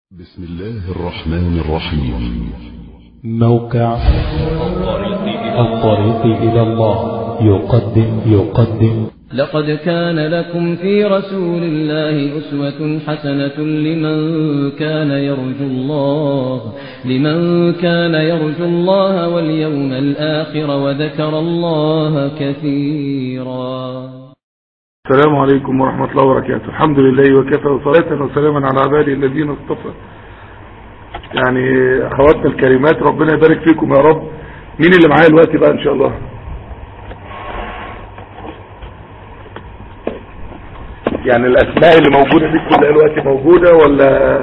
بسم الله الرحمن الرحيم موقع الطريق إلى الله يقدم يقدم لقد كان لكم في رسول الله أسوة حسنة لمن كان يرجو الله لمن كان يرجو الله واليوم الآخر وذكر الله كثيرا السلام عليكم ورحمة الله وبركاته الحمد لله وكفى وصلاة وسلاما على عباده الذين اصطفى يعني اخواتنا الكريمات ربنا يبارك فيكم يا رب مين اللي معايا الوقت بقى ان شاء الله يعني الاسماء اللي موجودة دي كلها الوقت موجودة ولا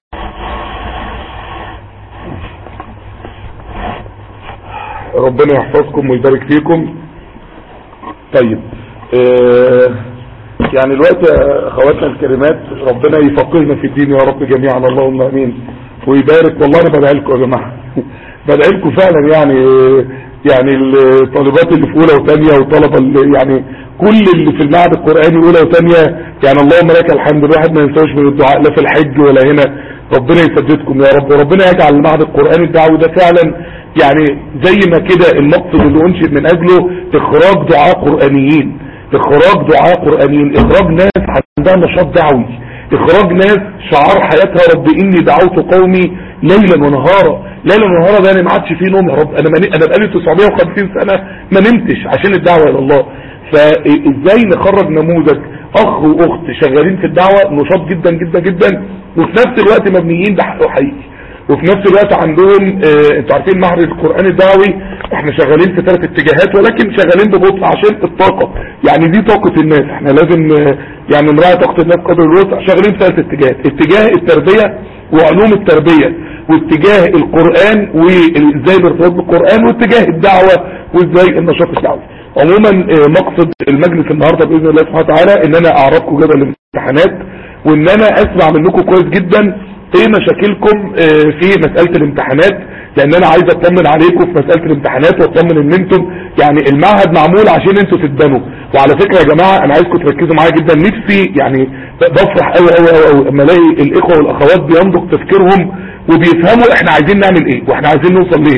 ربنا يحفظكم ويبارك فيكم طيب آه يعني الوقت يا اخواتنا الكريمات ربنا يفقهنا في الدين يا رب جميعا اللهم امين ويبارك والله انا بدعي لكم يا جماعه بدعي لكم فعلا يعني يعني الطالبات اللي في اولى وثانيه والطلبه اللي يعني كل اللي في المعهد القراني اولى وثانيه يعني اللهم لك الحمد الواحد ما ينساش من الدعاء لا في الحج ولا هنا ربنا يسددكم يا رب وربنا يجعل المعهد القراني الدعوي ده فعلا يعني زي ما كده المقصد اللي انشئ من اجله اخراج دعاء قرانيين اخراج دعاء قرآنيين اخراج ناس عندها نشاط دعوي اخراج ناس شعار حياتها رب اني دعوت قومي ليلا ونهارا ليلا ونهارا ده انا ما عادش فيه نوم يا رب انا من... انا بقالي 950 سنة ما نمتش عشان الدعوة الى الله فازاي نخرج نموذج اخ واخت شغالين في الدعوة نشاط جدا جدا جدا وفي نفس الوقت مبنيين بحقه حقيقي وفي نفس الوقت عندهم اه انتوا عارفين معهد القرآن الدعوي احنا شغالين في ثلاث اتجاهات ولكن شغالين ببطء عشان الطاقة يعني دي طاقة الناس احنا لازم اه يعني نراعي طاقة الناس قدر الوسع شغالين في ثلاث اتجاهات اتجاه التربية وعلوم التربية واتجاه القرآن وازاي الارتباط بالقرآن واتجاه الدعوة وازاي النشاط الدعوي عموما اه مقصد المجلس النهاردة بإذن الله سبحانه وتعالى ان انا اعرفكم جدول الامتحانات وان انا اسمع منكم كويس جدا ايه مشاكلكم في مسألة الامتحانات لان انا عايز اطمن عليكم في مسألة الامتحانات واطمن ان انتم يعني المعهد معمول عشان انتم تتبنوا وعلى فكرة يا جماعة انا عايزكم تركزوا معايا جدا نفسي يعني بفرح قوي قوي قوي اما الاقي الاخوة والاخوات بينضج تفكيرهم وبيفهموا احنا عايزين نعمل ايه واحنا عايزين نوصل ليه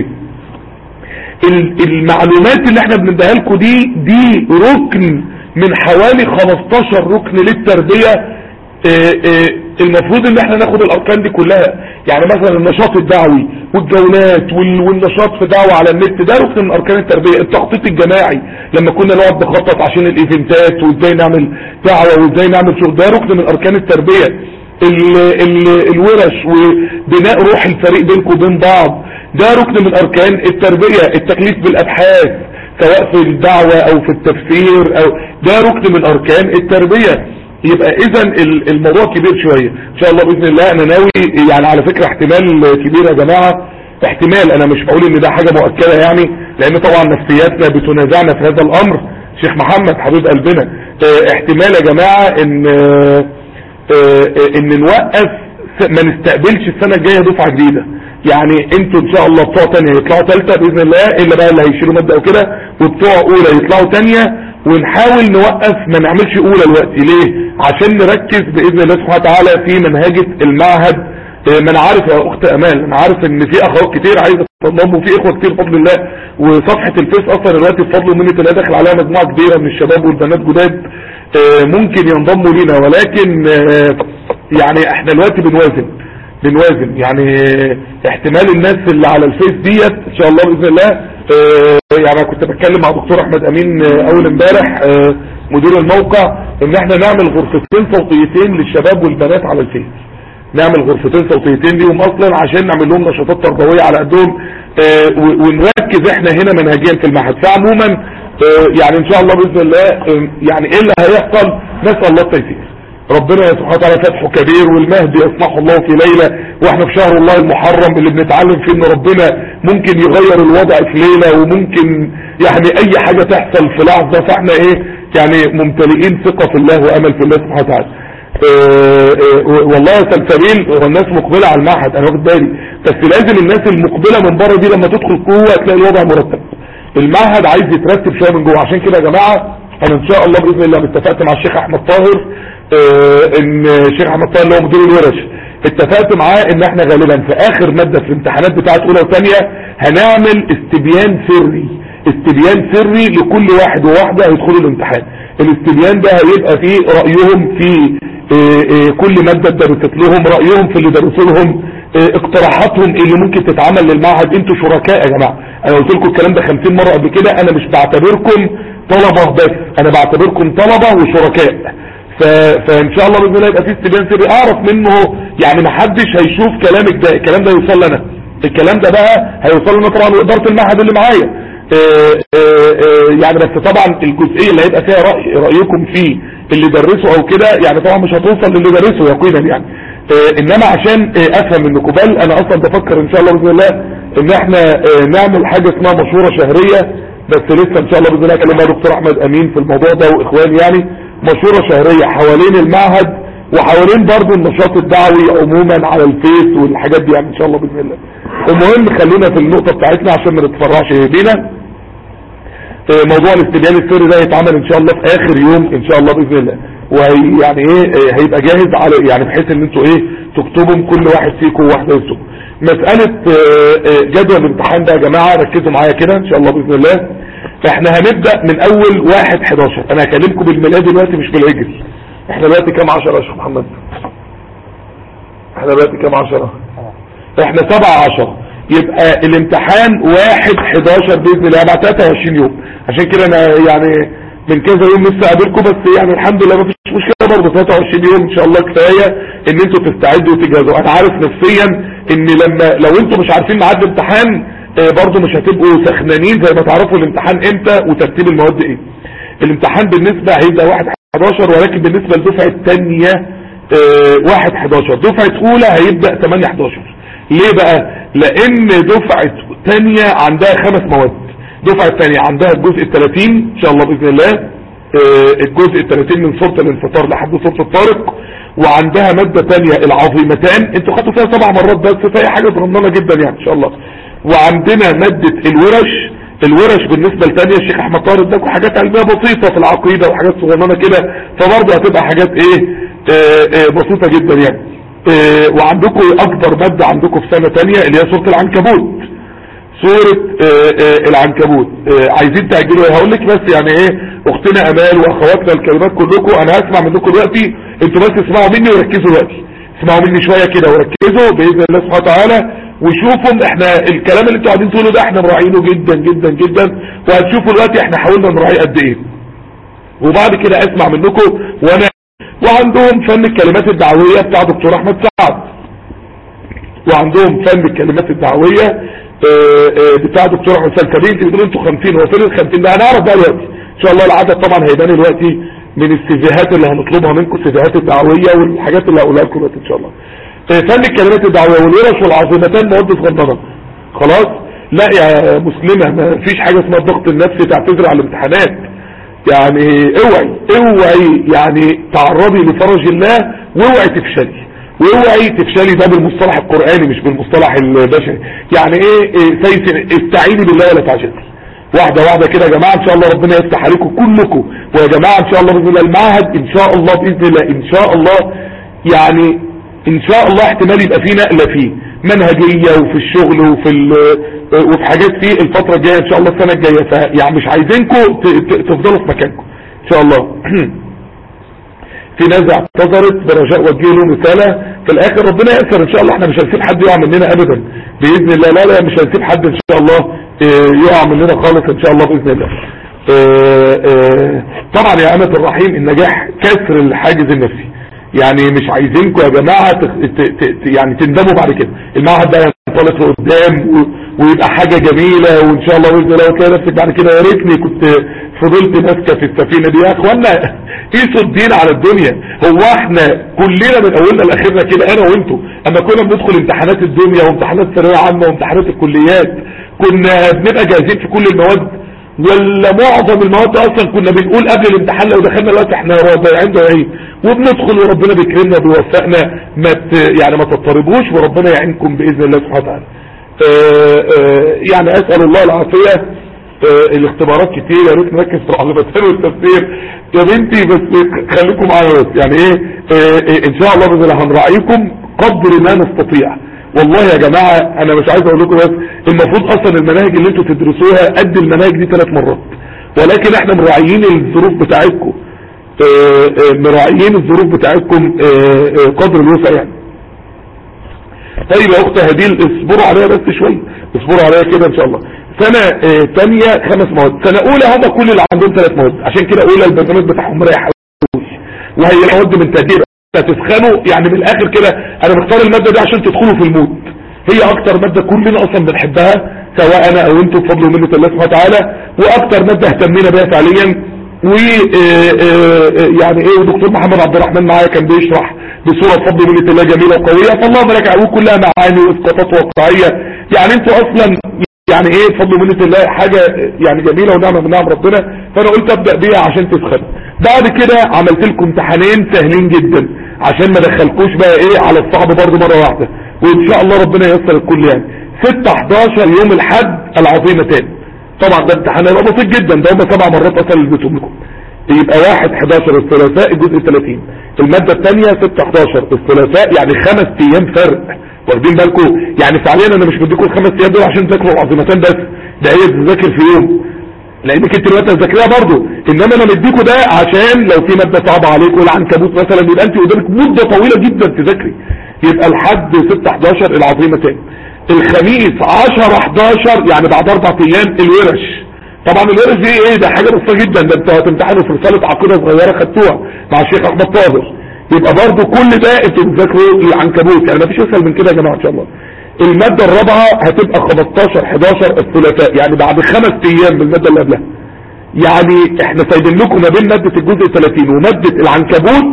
المعلومات اللي احنا بنديها لكم دي دي ركن من حوالي 15 ركن للتربية اه اه المفروض ان احنا ناخد الاركان دي كلها يعني مثلا النشاط الدعوي والجولات والنشاط في دعوة على النت ده ركن من اركان التربية التخطيط الجماعي لما كنا نقعد نخطط عشان الايفنتات وازاي نعمل دعوة وازاي نعمل شغل ده ركن من اركان التربية ال ال الورش وبناء روح الفريق بينكم وبين بعض ده ركن من اركان التربية التكليف بالابحاث سواء في الدعوة او في التفسير او ده ركن من اركان التربية يبقى اذا الموضوع كبير شوية ان شاء الله باذن الله انا ناوي يعني على فكرة احتمال كبير يا جماعة احتمال انا مش بقول ان ده حاجة مؤكدة يعني لان طبعا نفسياتنا بتنازعنا في هذا الامر شيخ محمد حبيب قلبنا اه احتمال يا جماعة ان اه اه ان نوقف ما نستقبلش السنة الجاية دفعة جديدة يعني انتوا ان شاء الله بتوع تانية يطلعوا تالتة باذن الله الا بقى اللي هيشيلوا مادة او كده وبتوع اولى يطلعوا تانية ونحاول نوقف ما نعملش اولى الوقت ليه عشان نركز باذن الله سبحانه وتعالى في منهجة المعهد ما انا عارف يا اخت امال انا عارف ان في اخوات كتير عايزه تنضم وفي اخوه كتير بفضل الله وصفحه الفيس اصلا دلوقتي بفضل ومنه الله داخل عليها مجموعه كبيره من الشباب والبنات جداد ممكن ينضموا لينا ولكن يعني احنا دلوقتي بنوازن بنوازن يعني احتمال الناس اللي على الفيس ديت ان شاء الله باذن الله اه يعني كنت بتكلم مع دكتور احمد امين اول امبارح اه مدير الموقع ان احنا نعمل غرفتين صوتيتين للشباب والبنات على الفيس نعمل غرفتين صوتيتين ليهم اصلا عشان نعمل لهم نشاطات تربويه على قدهم اه ونركز احنا هنا منهجيا في المعهد فعموما يعني ان شاء الله باذن الله يعني ايه اللي هيحصل نسال الله التيسير ربنا سبحانه وتعالى فتحه كبير والمهدي يصنعه الله في ليلة واحنا في شهر الله المحرم اللي بنتعلم فيه ان ربنا ممكن يغير الوضع في ليلة وممكن يعني اي حاجة تحصل في لحظة فاحنا ايه يعني ممتلئين ثقة في الله وامل في الله سبحانه وتعالى اه اه والله يا سلسبيل والناس مقبلة على المعهد انا واخد بالي بس لازم الناس المقبلة من بره دي لما تدخل جوه تلاقي الوضع مرتب المعهد عايز يترتب شوية من جوه عشان كده يا جماعة انا ان شاء الله باذن الله اتفقت مع الشيخ احمد طاهر اه ان الشيخ احمد طاهر اللي هو مدير الورش اتفقت معاه ان احنا غالبا في اخر مادة في الامتحانات بتاعت اولى وثانيه هنعمل استبيان سري استبيان سري لكل واحد وواحدة هيدخلوا الامتحان الاستبيان ده هيبقى فيه رأيهم في اه اه كل مادة درست لهم رأيهم في اللي درسوا لهم اه اقتراحاتهم اللي ممكن تتعمل للمعهد انتوا شركاء يا جماعة انا قلت لكم الكلام ده 50 مرة قبل كده انا مش بعتبركم طلبة بس انا بعتبركم طلبة وشركاء ف... فان شاء الله باذن الله يبقى في استبيان سري اعرف منه يعني ما حدش هيشوف كلامك ده الكلام ده يوصل لنا الكلام ده بقى هيوصل لنا طبعا واداره المعهد اللي معايا آه، آه، آه، يعني بس طبعا الجزئيه اللي هيبقى فيها رأي رايكم فيه اللي درسه او كده يعني طبعا مش هتوصل للي درسه يقينا يعني انما عشان افهم منكم بل انا اصلا بفكر ان شاء الله باذن الله ان احنا نعمل حاجه اسمها مشوره شهريه بس لسه ان شاء الله باذن الله اكلم دكتور احمد امين في الموضوع ده واخواني يعني مشوره شهريه حوالين المعهد وحوالين برضو النشاط الدعوي عموما على الفيس والحاجات دي يعني ان شاء الله باذن الله المهم خلينا في النقطه بتاعتنا عشان ما نتفرعش بينا موضوع الاستبيان السري ده يتعمل ان شاء الله في اخر يوم ان شاء الله باذن الله وهي يعني ايه هيبقى جاهز على يعني بحيث ان انتوا ايه تكتبوا كل واحد فيكم واحده يكتب مساله جدول الامتحان ده يا جماعه ركزوا معايا كده ان شاء الله باذن الله احنا هنبدا من اول 1 11 انا هكلمكم بالميلاد دلوقتي مش بالهجري احنا دلوقتي كام 10 يا شيخ محمد احنا دلوقتي كام 10 احنا 7 10 يبقى الامتحان 1 11 باذن الله بعد 23 يوم عشان كده انا يعني من كذا يوم لسه قابلكم بس يعني الحمد لله ما فيش مشكله برضه 23 يوم ان شاء الله كفايه ان انتوا تستعدوا وتجهزوا انا عارف نفسيا ان لما لو انتوا مش عارفين ميعاد الامتحان اه برضه مش هتبقوا سخنانين زي ما تعرفوا الامتحان امتى وترتيب المواد ايه الامتحان بالنسبه هيبقى 1 11 ولكن بالنسبه للدفعه الثانيه اه 1 11 دفعه اولى هيبدا 8 11 ليه بقى لان دفعه ثانيه عندها خمس مواد دفعه ثانيه عندها الجزء ال 30 ان شاء الله باذن الله اه الجزء ال 30 من سوره الانفطار لحد سوره الطارق وعندها ماده ثانيه العظيمتان انتوا خدتوا فيها سبع مرات بس فهي حاجه صغننه جدا يعني ان شاء الله وعندنا ماده الورش الورش بالنسبة لتانية الشيخ احمد طارق اداكوا حاجات علمية بسيطة في العقيدة وحاجات صغننة كده فبرضه هتبقى حاجات ايه اه اه بسيطة جدا يعني اه وعندكم اكبر مادة عندكم في سنة تانية اللي هي سورة العنكبوت سورة العنكبوت عايزين تأجلوا هقول لك بس يعني ايه اختنا امال واخواتنا الكلمات كلكم انا هسمع منكم دلوقتي انتوا بس اسمعوا مني وركزوا دلوقتي اسمعوا مني شوية كده وركزوا باذن الله سبحانه وتعالى وشوفوا احنا الكلام اللي انتوا قاعدين تقولوا ده احنا مراعينه جدا جدا جدا وهتشوفوا دلوقتي احنا حاولنا نراعيه قد ايه وبعد كده اسمع منكم وانا وعندهم فن الكلمات الدعوية بتاع دكتور احمد سعد وعندهم فن الكلمات الدعوية اه اه بتاع دكتور احمد سعد كبير انتوا بتقولوا انتوا 50 هو فين ال 50 ده هنعرف بقى دلوقتي ان شاء الله العدد طبعا هيبان دلوقتي من السيفيهات اللي هنطلبها منكم السيفيهات الدعوية والحاجات اللي هقولها لكم دلوقتي ان شاء الله فن الكلمات الدعوية والورش والعظيمتان مواد صغننة خلاص لا يا مسلمة ما فيش حاجة اسمها الضغط النفسي تعتذر على الامتحانات يعني اوعي اوعي يعني تعرضي لفرج الله واوعي تفشلي واوعي تفشلي ده بالمصطلح القرآني مش بالمصطلح البشري يعني ايه, إيه استعيني بالله ولا تعجزي واحدة واحدة كده يا جماعة ان شاء الله ربنا يفتح عليكم كلكم ويا جماعة ان شاء الله بإذن الله المعهد ان شاء الله بإذن الله ان شاء الله يعني ان شاء الله احتمال يبقى فيه نقلة فيه منهجية وفي الشغل وفي وفي حاجات فيه الفترة الجاية ان شاء الله السنة الجاية يعني مش عايزينكم تفضلوا في مكانكم ان شاء الله في ناس اعتذرت برجاء وجه له رسالة في الاخر ربنا يأثر ان شاء الله احنا مش هنسيب حد يقع مننا ابدا باذن الله لا لا مش هنسيب حد ان شاء الله يقع مننا خالص ان شاء الله باذن الله طبعا يا امة الرحيم النجاح كسر الحاجز النفسي يعني مش عايزينكم يا جماعة ت... ت... ت... يعني تندموا بعد كده المعهد ده ينطلق لقدام و... ويبقى حاجة جميلة وان شاء الله باذن الله وتلاقي نفسك بعد كده يا ريتني كنت فضلت ماسكه في السفينة دي يا اخوانا قيسوا الدين على الدنيا هو احنا كلنا من اولنا لاخرنا كده انا وانتوا اما كنا بندخل امتحانات الدنيا وامتحانات ثانويه عامه وامتحانات الكليات كنا بنبقى جاهزين في كل المواد ولا معظم المواد اصلا كنا بنقول قبل الامتحان لو دخلنا دلوقتي احنا ضايعين ضايعين وبندخل وربنا بيكرمنا بيوفقنا ما يعني ما تضطربوش وربنا يعينكم باذن الله سبحانه وتعالى يعني اسال الله العافيه آه الاختبارات كتير يا ريت نركز في العظمتين والتفسير يا بنتي بس خليكم معايا بس يعني ايه آه آه ان شاء الله باذن الله هنراعيكم قدر ما نستطيع والله يا جماعة انا مش عايز اقول لكم بس المفروض اصلا المناهج اللي انتوا تدرسوها قد المناهج دي ثلاث مرات ولكن احنا مراعيين الظروف بتاعتكم آه، آه، مراعيين الظروف بتاعتكم آه، آه، قدر الوسع يعني طيب يا اخت هديل اصبروا عليا بس شويه اصبروا عليا كده ان شاء الله سنة آه، تانية خمس مواد سنة اولى هم كل اللي عندهم ثلاث مواد عشان كده اولى البرنامج بتاعهم رايح قوي وهي مواد من تقدير هتسخنوا يعني من الاخر كده انا بختار المادة دي عشان تدخلوا في المود هي اكتر مادة كلنا اصلا بنحبها سواء انا او انتم بفضل ومنة الله سبحانه وتعالى واكتر مادة اهتمينا بيها فعليا و آه، آه، يعني ايه ودكتور محمد عبد الرحمن معايا كان بيشرح بصورة بفضل ومنة الله جميلة وقوية فاللهم لك عقول كلها معاني واسقاطات واقعية يعني انتوا اصلا يعني ايه بفضل ومنة الله حاجة يعني جميلة ونعمة من نعم ربنا فانا قلت ابدأ بيها عشان تسخن بعد كده عملت لكم امتحانين سهلين جدا عشان ما دخلكوش بقى ايه على الصعب برضو مرة واحدة وان شاء الله ربنا ييسر الكل يعني 6 11 يوم الحد العظيمتين طبعا ده امتحان هيبقى بسيط جدا ده هم سبع مرات اصلا اللي اديتهم لكم يبقى واحد 11 الثلاثاء الجزء 30 المادة الثانية 6 11 الثلاثاء يعني خمس ايام فرق واخدين بالكم يعني فعليا انا مش بديكم الخمس ايام دول عشان تذاكروا العظيمتين بس ده هي تذاكر في يوم لانك انت دلوقتي هتذاكريها برضه انما انا مديكوا ده عشان لو في ماده صعبه عليك والعنكبوت مثلا يبقى انت قدامك مده طويله جدا تذاكري يبقى الحد 6 11 العظيمتين الخميس 10 11 يعني بعد اربع ايام الورش طبعا الورش دي ايه ده حاجه بسيطه جدا ده انتوا هتمتحنوا في رساله عقيده صغيره خدتوها مع الشيخ احمد طاهر يبقى برضه كل ده انتوا بتذاكروا العنكبوت يعني مفيش اسهل من كده يا جماعه ان شاء الله المادة الرابعة هتبقى 15 11 الثلاثاء يعني بعد خمس ايام من المادة اللي قبلها يعني احنا سايبين لكم ما بين مادة الجزء 30 ومادة العنكبوت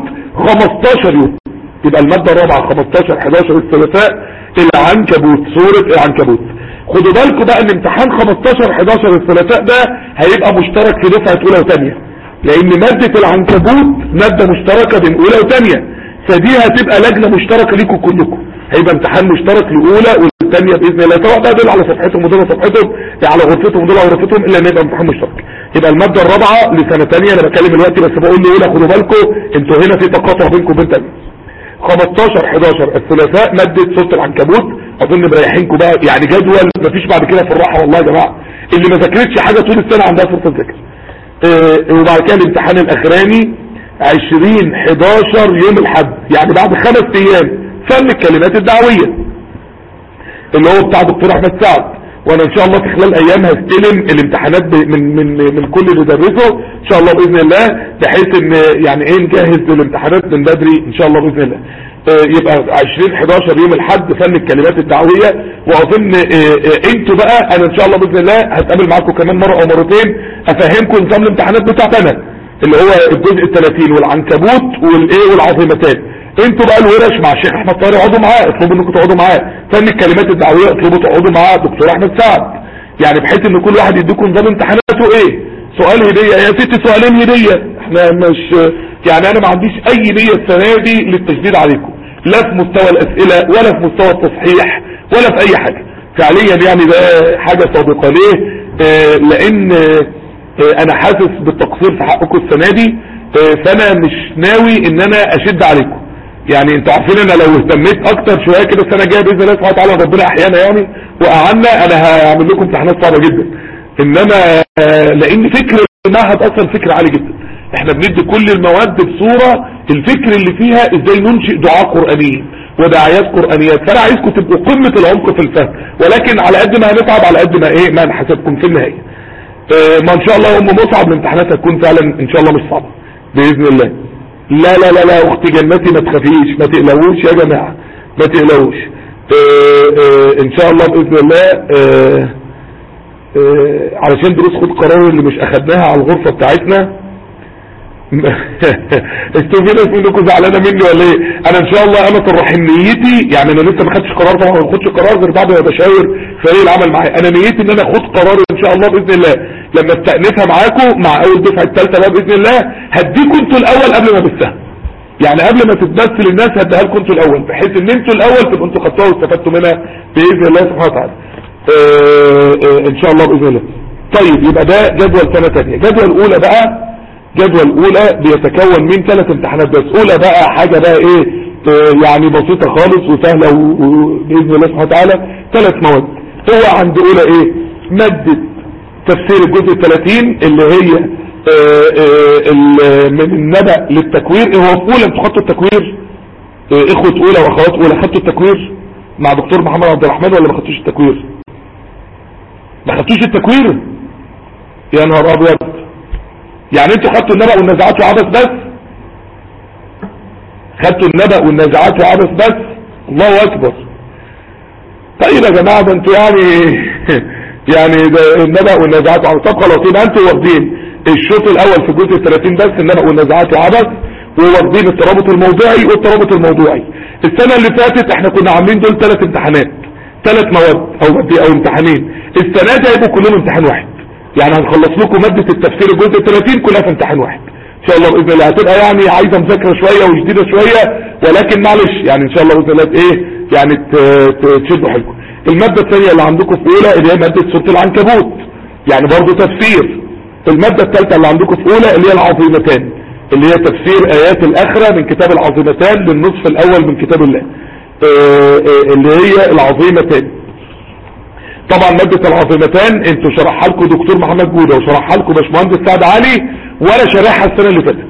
15 يوم يبقى المادة الرابعة 15 11 الثلاثاء العنكبوت سورة العنكبوت خدوا بالكم بقى ان امتحان 15 11 الثلاثاء ده هيبقى مشترك في دفعة اولى وثانيه لان مادة العنكبوت مادة مشتركة بين اولى وثانيه فدي هتبقى لجنة مشتركة ليكم كلكم هيبقى امتحان مشترك لاولى والثانيه باذن الله سواء بقى دول على صفحتهم ودول على صفحتهم يعني على غرفتهم ودول على غرفتهم الا ان يبقى امتحان مشترك يبقى الماده الرابعه لسنه ثانيه انا بتكلم دلوقتي بس بقول لاولى خدوا بالكم انتوا هنا في تقاطع بينكم وبين ثانيه 15 11 الثلاثاء ماده صوت العنكبوت اظن مريحينكم بقى يعني جدول مفيش بعد كده في الراحه والله يا جماعه اللي ما ذاكرتش حاجه طول السنه عندها فرصه تذاكر اه وبعد كده الامتحان الاخراني 20 11 يوم الاحد يعني بعد خمس ايام فن الكلمات الدعوية اللي هو بتاع دكتور احمد سعد وانا ان شاء الله في خلال ايام هستلم الامتحانات من من من كل اللي درسه ان شاء الله باذن الله بحيث ان يعني ايه نجهز الامتحانات من بدري ان شاء الله باذن الله اه يبقى 20 11 يوم الحد فن الكلمات الدعوية واظن اه اه انتوا بقى انا ان شاء الله باذن الله هتقابل معاكم كمان مرة او مرتين افهمكم نظام الامتحانات بتاعتنا اللي هو الجزء ال 30 والعنكبوت والايه والعظيمتان انتوا بقى الورش مع الشيخ احمد طاهر اقعدوا معاه اطلبوا انكم تقعدوا معاه فن الكلمات الدعويه اطلبوا تقعدوا معاه دكتور احمد سعد يعني بحيث ان كل واحد يديكم نظام امتحاناته ايه سؤال هديه يا ست سؤالين هديه احنا مش يعني انا ما عنديش اي نيه السنه دي للتشديد عليكم لا في مستوى الاسئله ولا في مستوى التصحيح ولا في اي حاجه فعليا يعني ده حاجه صادقه ليه اه لان اه انا حاسس بالتقصير في حقكم السنه دي اه فانا مش ناوي ان انا اشد عليكم يعني انتوا عارفين انا لو اهتميت اكتر شويه كده السنه الجايه باذن الله سبحانه وتعالى ربنا احيانا يعني وقعدنا انا هعمل لكم امتحانات صعبه جدا انما لان فكر المعهد اصلا فكر عالي جدا احنا بندي كل المواد بصوره الفكر اللي فيها ازاي ننشئ دعاء قرانيين ودعايات قرانيات فانا عايزكم تبقوا قمه العمق في الفهم ولكن على قد ما هنتعب على قد ما ايه ما نحاسبكم في النهايه اه ما ان شاء الله ام مصعب الامتحانات هتكون فعلا ان شاء الله مش صعبه باذن الله لا لا لا لا اختي جنتي ما تخافيش ما تقلقوش يا جماعة ما تقلقوش اه اه ان شاء الله باذن الله اه علشان دروس خد قرار اللي مش اخدناها على الغرفة بتاعتنا انتوا في ناس منكم زعلانه مني ولا ايه انا ان شاء الله انا الرحيم نيتي يعني انا لسه ما خدتش قرار طبعا ما باخدش قرار غير بعد ما بشاور فريق العمل معايا انا نيتي ان انا اخد قرار ان شاء الله باذن الله لما استأنفها معاكم مع اول دفعه الثالثه بقى باذن الله هديكم انتوا الاول قبل ما بالسهم يعني قبل ما تتبث للناس هديها لكم انتوا الاول بحيث ان انتوا الاول تبقوا انتوا خدتوها واستفدتوا منها باذن الله سبحانه وتعالى اه اه ان شاء الله باذن الله طيب يبقى ده جدول سنة تانية جدول اولى بقى جدول اولى بيتكون من ثلاث امتحانات بس اولى بقى حاجة بقى ايه آه، يعني بسيطة خالص وسهلة و- وبإذن الله سبحانه وتعالى ثلاث مواد هو عند اولى ايه مادة تفسير الجزء الثلاثين اللي هي آه، آه، ال- من النبأ للتكوير إيه هو في اولى انتوا خدتوا التكوير آه، اخوة اولى واخوات اولى خدتوا التكوير مع دكتور محمد عبد الرحمن ولا ما خدتوش التكوير ما خدتوش التكوير يا نهار ابيض يعني انتوا خدتوا النبأ والنزعات وعبث بس خدتوا النبأ والنزعات وعبث بس الله اكبر طيب يا جماعة ده انتوا يعني يعني ده النبأ والنزعات وعبث طب خلاص يبقى انتوا واخدين الشوط الاول في الجزء الثلاثين بس النبأ والنزعات وعبث وواخدين الترابط الموضوعي والترابط الموضوعي السنة اللي فاتت احنا كنا عاملين دول ثلاث امتحانات ثلاث مواد او مادة او امتحانين السنة دي هيبقوا كلهم امتحان واحد يعني هنخلص لكم مادة التفسير الجزء الثلاثين كلها في امتحان واحد ان شاء الله باذن الله هتبقى يعني عايزه مذاكره شويه وجديده شويه ولكن معلش يعني ان شاء الله باذن الله ايه يعني ت- ت- تشدوا حيلكم الماده الثانيه اللي عندكم في اولى اللي هي ماده سوره العنكبوت يعني برضه تفسير الماده الثالثه اللي عندكم في اولى اللي هي العظيمتان اللي هي تفسير ايات الاخره من كتاب العظيمتان للنصف الاول من كتاب الله آه، آه، اللي هي العظيمتان طبعا مادة العظيمتان انتوا شرحها لكم دكتور محمد جودة وشرحها لكم باشمهندس سعد علي وانا شارحها السنة اللي فاتت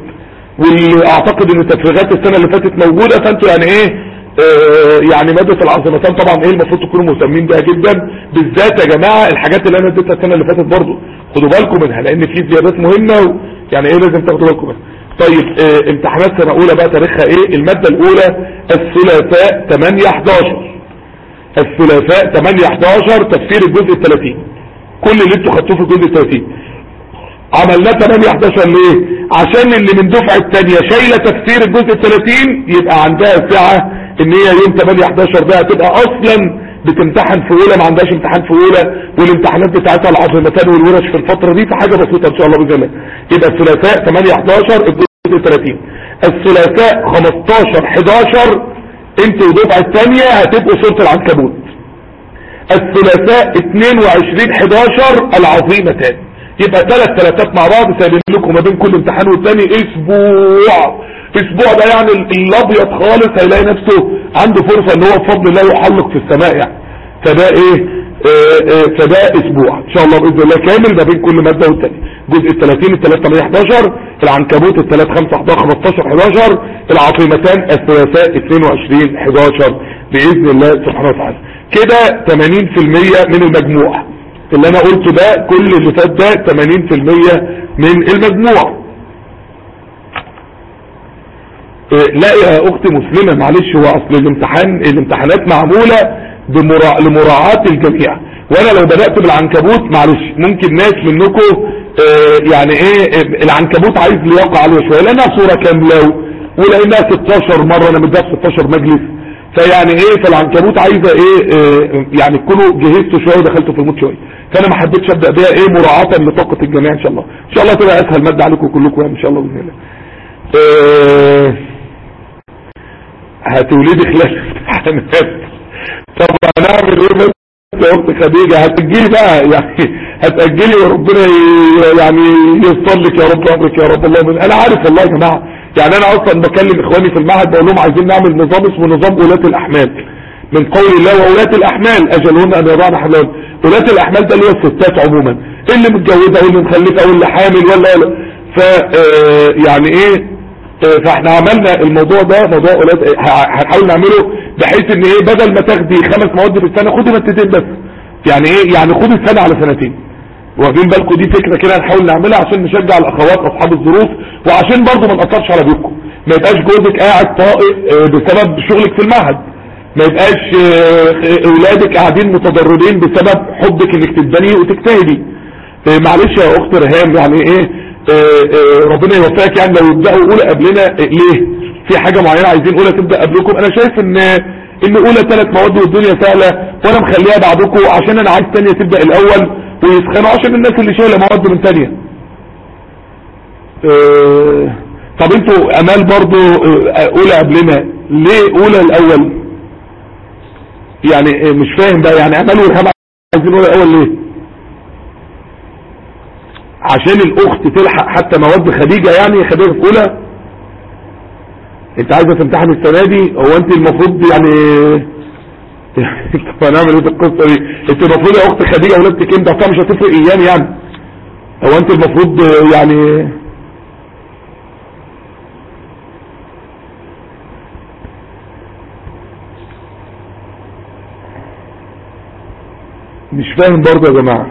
واعتقد ان تفريغات السنة اللي فاتت موجودة فانتوا يعني ايه آه يعني مادة العظيمتان طبعا ايه المفروض تكونوا مهتمين بيها جدا بالذات يا جماعة الحاجات اللي انا اديتها السنة اللي فاتت برضو خدوا بالكم منها لان في زيادات مهمة و- يعني ايه لازم تاخدوا بالكم منها طيب آه امتحانات سنة اولى بقى تاريخها ايه المادة الاولى الثلاثاء 8 11 الثلاثاء 8 11 تفسير الجزء الثلاثين كل اللي انتوا خدتوه في الجزء الثلاثين عملناه 8 11 ليه عشان اللي من دفعة الثانية شايلة تفسير الجزء الثلاثين يبقى عندها سعة ان هي يوم 8 11 ده هتبقى اصلا بتمتحن في اولى ما عندهاش امتحان في اولى والامتحانات بتاعتها العظيمتان والورش في الفترة دي في حاجة بسيطة ان شاء الله باذن الله يبقى الثلاثاء 8 11 الجزء 30 الثلاثاء 15 11 انتوا الدفعة الثانية هتبقوا سورة العنكبوت الثلاثاء 22 11 العظيمتان يبقى ثلاث ثلاثات مع بعض سايبين لكم ما بين كل امتحان والتاني اسبوع اسبوع ده يعني الابيض خالص هيلاقي نفسه عنده فرصة ان هو بفضل الله يحلق في السماء يعني فده ايه آه، آه، فده اسبوع ان شاء الله باذن الله كامل ما بين كل ماده والتاني جزء ال 30 الثلاث 8 11 العنكبوت الثلاث 5 11 15 11 العظيمتان الثلاثاء 22 11 باذن الله سبحانه وتعالى كده 80% من المجموع اللي انا قلته ده كل اللي فات ده 80% من المجموع إيه، لا يا اختي مسلمة معلش هو اصل الامتحان الامتحانات معمولة بمرا... لمراعاة الجميع وانا لو بدأت بالعنكبوت معلش ممكن ناس منكم آه، يعني ايه آه، العنكبوت عايز لياقة عالية شوية لانها صورة كاملة و- ولانها 16 مرة انا مديها في 16 مجلس فيعني ايه فالعنكبوت عايزة ايه آه، يعني تكونوا جهزتوا شوية ودخلتوا في الموت شوية فانا ما حبيتش ابدأ بيها ايه مراعاة لطاقة الجميع ان شاء الله ان شاء الله تبقى اسهل مادة عليكم كلكم يعني ان شاء الله باذن الله آه، هتولدي خلال الامتحانات طب هنعمل ايه بس يا اخت خديجة هتأجلي بقى يعني هتأجلي وربنا ي- يعني ييسر لك يا رب امرك يا رب الله من انا عارف والله يا جماعة يعني انا اصلا بكلم اخواني في المعهد بقول لهم عايزين نعمل نظام اسمه نظام ولاة الاحمال من قول الله وولاة الاحمال اجلهن ان يضعن حملهن ولاة الاحمال ده اللي هو الستات عموما اللي متجوزة واللي مخلفة واللي حامل ولا ولا ف آه، يعني ايه آه، فاحنا عملنا الموضوع ده موضوع اولاد ه- هنحاول نعمله بحيث ان ايه بدل ما تاخدي خمس مواد في السنه خدي مادتين بس يعني ايه يعني خدي السنه على سنتين واخدين بالكم دي فكره كده هنحاول نعملها عشان نشجع الاخوات اصحاب الظروف وعشان برضه ما نقطعش على بيوتكم ما يبقاش جوزك قاعد طائق آه، بسبب شغلك في المعهد ما يبقاش آه، اولادك قاعدين متضررين بسبب حبك انك تتبني وتجتهدي آه، معلش يا اخت رهام يعني ايه آه، آه، ربنا يوفقك يعني لو يبداوا اولى قبلنا آه، ليه في حاجه معينه عايزين اولى تبدا قبلكم انا شايف ان ان اولى ثلاث مواد والدنيا سهله وانا مخليها بعدكم عشان انا عايز ثانيه تبدا الاول ويسخنوا عشان الناس اللي شايله مواد من ثانيه آه، طب انتوا امال برضو آه، اولى قبلنا ليه اولى الاول يعني آه، مش فاهم بقى يعني امال ورهام عايزين اولى الاول ليه عشان الاخت تلحق حتى مواد خديجة يعني خديجة في اولى انت عايزة تمتحن السنة دي هو انت المفروض يعني طب هنعمل ايه في القصة دي انت المفروض يا اخت خديجة ولادتك امتى اصلا مش هتفرق ايام يعني هو انت المفروض يعني مش فاهم برضه يا جماعة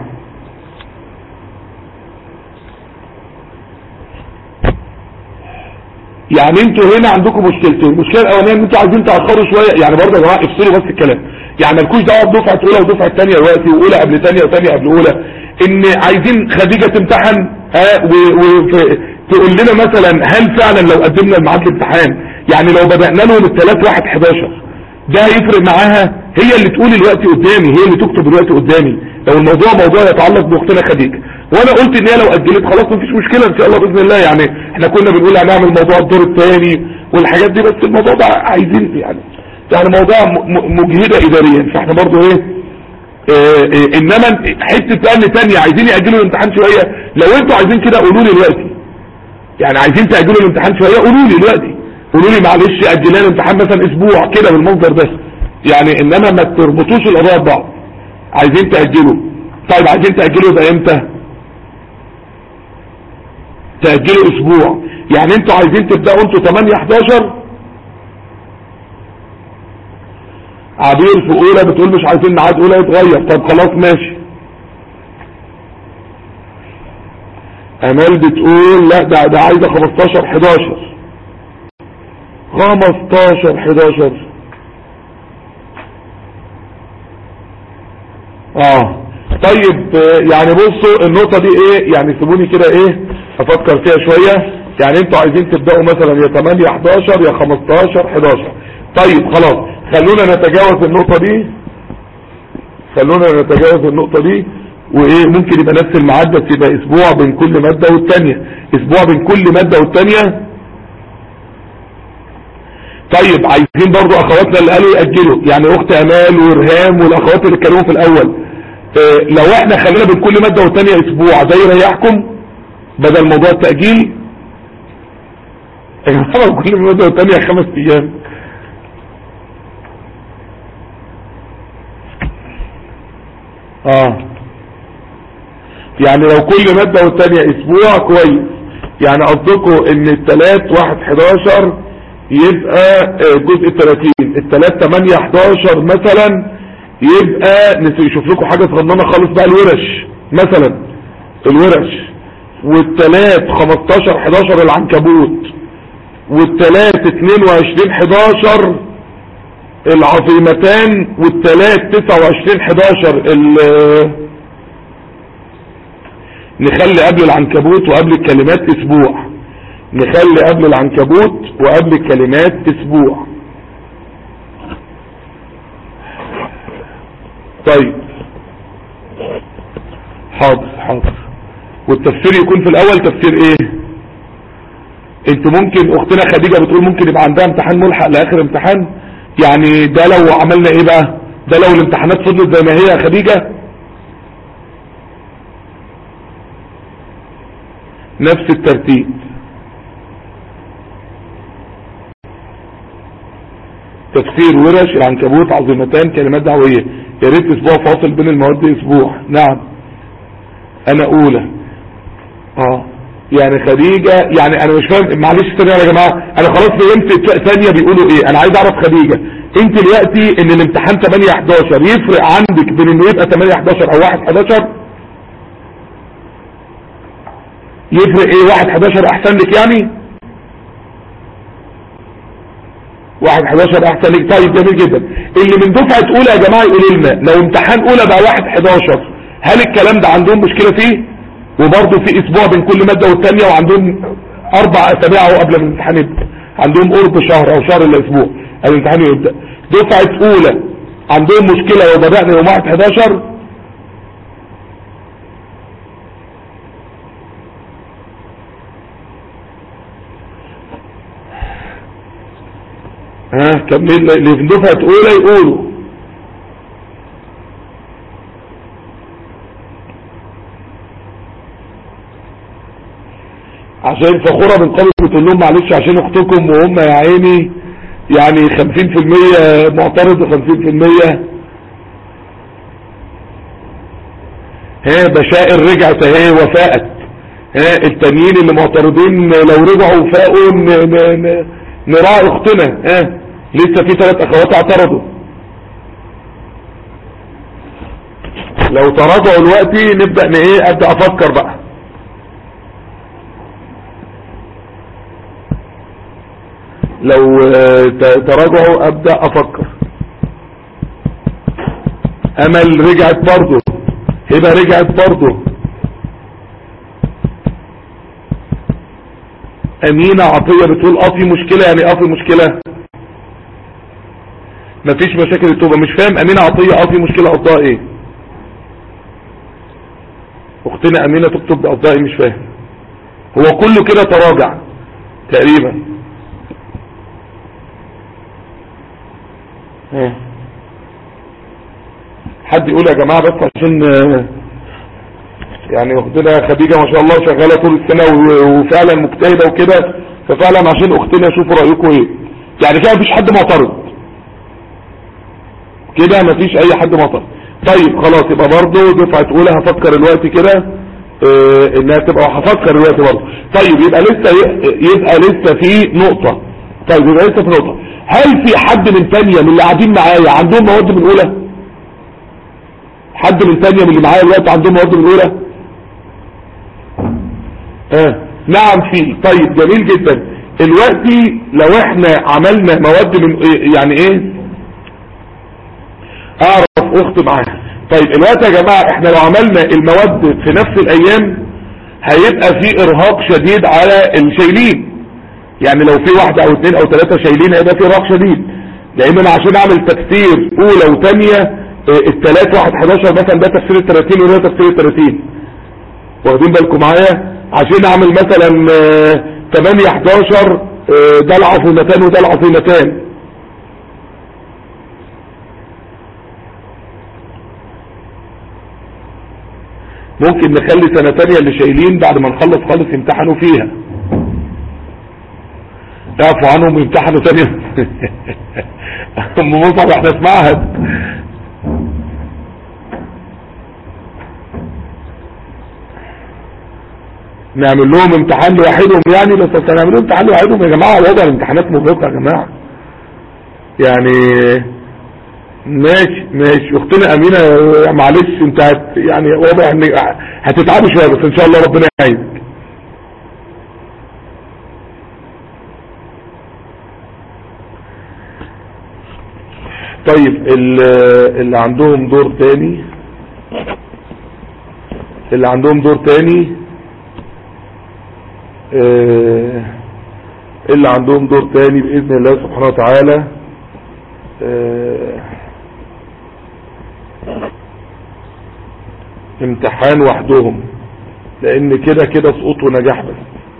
يعني انتوا هنا عندكم مشكلتين المشكله الاولانيه ان انتوا عايزين تاخروا شويه يعني برضه يا جماعه افصلوا بس الكلام يعني مالكوش دعوه بدفعه اولى ودفعه ثانيه دلوقتي واولى قبل ثانيه وثانيه قبل اولى ان عايزين خديجه تمتحن ها وتقول لنا مثلا هل فعلا لو قدمنا الميعاد الامتحان يعني لو بدانا لهم الثلاث واحد 11 ده هيفرق معاها هي اللي تقول الوقت قدامي هي اللي تكتب الوقت قدامي لو الموضوع موضوع يتعلق باختنا خديجه وانا قلت ان هي لو اجلت خلاص مفيش مشكله ان شاء الله باذن الله يعني احنا كنا بنقول هنعمل موضوع الدور الثاني والحاجات دي بس الموضوع ده عايزين يعني يعني موضوع مجهده اداريا فاحنا برضو ايه اه اه انما حته بقى ان ثانيه عايزين ياجلوا الامتحان شويه لو انتوا عايزين كده قولوا لي دلوقتي يعني عايزين تاجلوا الامتحان شويه قولوا لي دلوقتي قولوا لي معلش اجلنا الامتحان مثلا اسبوع كده بالمنظر ده يعني انما ما تربطوش القضايا ببعض عايزين تاجلوا طيب عايزين تاجلوا ده امتى تاجلوا اسبوع يعني انتوا عايزين تبداوا انتوا 8 11 عبير في اولى بتقول مش عايزين ميعاد اولى يتغير طب خلاص ماشي امال بتقول لا ده ده عايزه 15 11 15 11 اه طيب يعني بصوا النقطة دي ايه يعني سيبوني كده ايه افكر فيها شوية يعني انتوا عايزين تبدأوا مثلا يا 8 11 يا 15 11 طيب خلاص خلونا نتجاوز النقطة دي خلونا نتجاوز النقطة دي وايه ممكن يبقى نفس الميعاد بس يبقى اسبوع بين كل مادة والتانية اسبوع بين كل مادة والتانية طيب عايزين برضو اخواتنا اللي قالوا يأجلوا يعني اخت امال ورهام والاخوات اللي اتكلموا في الاول اه لو احنا خلينا بين كل مادة والتانية اسبوع زي ريحكم بدل موضوع التأجيل يا جماعة كل مادة والتانية خمس ايام اه يعني لو كل مادة والتانية اسبوع كويس يعني قصدكم ان التلات واحد حداشر يبقى جزء التلاتين التلات تمانية حداشر مثلا يبقى نشوف لكم حاجة صغننة خالص بقى الورش مثلا الورش والتلات خمستاشر حداشر العنكبوت والتلات اتنين وعشرين حداشر العظيمتان والتلات تسعة وعشرين حداشر نخلي قبل العنكبوت وقبل الكلمات اسبوع نخلي قبل العنكبوت وقبل الكلمات اسبوع طيب حاضر حاضر والتفسير يكون في الاول تفسير ايه انتوا ممكن اختنا خديجة بتقول ممكن يبقى عندها امتحان ملحق لاخر امتحان يعني ده لو عملنا ايه بقى ده لو الامتحانات فضلت زي ما هي يا خديجة نفس الترتيب تفسير ورش العنكبوت عظيمتان كلمات دعوية يا ريت اسبوع فاصل بين المواد اسبوع نعم انا اولى اه يعني خديجة يعني انا مش فاهم معلش ثانية يا جماعة انا خلاص فهمت ثانية بيقولوا ايه انا عايز اعرف خديجة انت دلوقتي ان الامتحان 8 11 يفرق عندك بين انه يبقى 8 11 او 1 11 يفرق ايه 1 11 احسن لك يعني واحد 11 احسن لك طيب جميل جدا اللي من دفعة اولى يا جماعة يقولوا لنا لو امتحان اولى بقى واحد 11 هل الكلام ده عندهم مشكلة فيه وبرضه في اسبوع بين كل مادة والتانية وعندهم اربع اسابيع اهو قبل ما الامتحان يبدأ عندهم قرب شهر او شهر الا اسبوع الامتحان يبدأ دفعة اولى عندهم مشكلة لو بدأنا يوم واحد 11 ها كمل اللي في دفعة اولى يقولوا عشان فخورة من قبل بتقول لهم معلش عشان اختكم وهم يا عيني يعني 50% معترض و50% ها بشائر رجعت اهي وفاءت ها التانيين اللي معترضين لو رجعوا وفاقوا ن- ن- ن- نراعي اختنا ها لسه في ثلاث اخوات اعترضوا لو تراجعوا دلوقتي نبدأ ن- ايه ابدأ افكر بقى لو آه، ت- تراجعوا ابدأ افكر امل رجعت برضه هبة رجعت برضه امينة عطية بتقول اه في مشكلة يعني اه في مشكلة مفيش مشاكل التوبة مش فاهم امينة عطية اه في مشكلة قصدها ايه اختنا امينة تكتب قصدها ايه مش فاهم هو كله كده تراجع تقريبا ها. حد يقول يا جماعة بس عشان آه، يعني اختنا خديجة ما شاء الله شغالة طول السنة و- وفعلا مجتهدة وكده ففعلا عشان اختنا شوفوا رأيكم ايه يعني كده مفيش حد معترض كده مفيش اي حد معترض طيب خلاص يبقى برضه دفعة اولى هفكر الوقت كده اه انها تبقى هفكر الوقت برضه طيب يبقى لسه يبقى لسه في نقطة طيب يبقى لسه في نقطة هل في حد من تانية من اللي قاعدين معايا عندهم مواد من اولى حد من تانية من اللي معايا الوقت عندهم مواد من اولى اه نعم في طيب جميل جدا دلوقتي لو احنا عملنا مواد من إيه- يعني ايه اعرف اخت معاها طيب الوقت يا جماعة احنا لو عملنا المواد في نفس الايام هيبقى في ارهاق شديد على الشايلين يعني لو في واحدة او اثنين او ثلاثة شايلين هيبقى في ارهاق شديد لان انا عشان اعمل تفسير اولى وثانيه الثلاث واحد 11 مثلا ده تفسير ال 30 وده تفسير ال 30 واخدين بالكم معايا عشان اعمل مثلا آه، 8 11 آه، ده العظيمتان وده العظيمتان ممكن نخلي سنة تانية اللي شايلين بعد ما نخلص خالص يمتحنوا فيها اعفوا عنهم يمتحنوا تانية ام مصعب احنا في معهد نعمل لهم امتحان لوحدهم يعني بس أصل نعمل لهم امتحان لوحدهم يا جماعة وضع الامتحانات مرهقة يا جماعة يعني ماشي ماشي اختنا امينة معلش انت هت يعني واضح ان هتتعبوا شوية بس ان شاء الله ربنا يعينك طيب ال- اللي عندهم دور تاني اللي عندهم دور تاني آه، اللي عندهم دور تاني بإذن الله سبحانه وتعالى آه، امتحان وحدهم لان كده كده سقوط ونجاح بس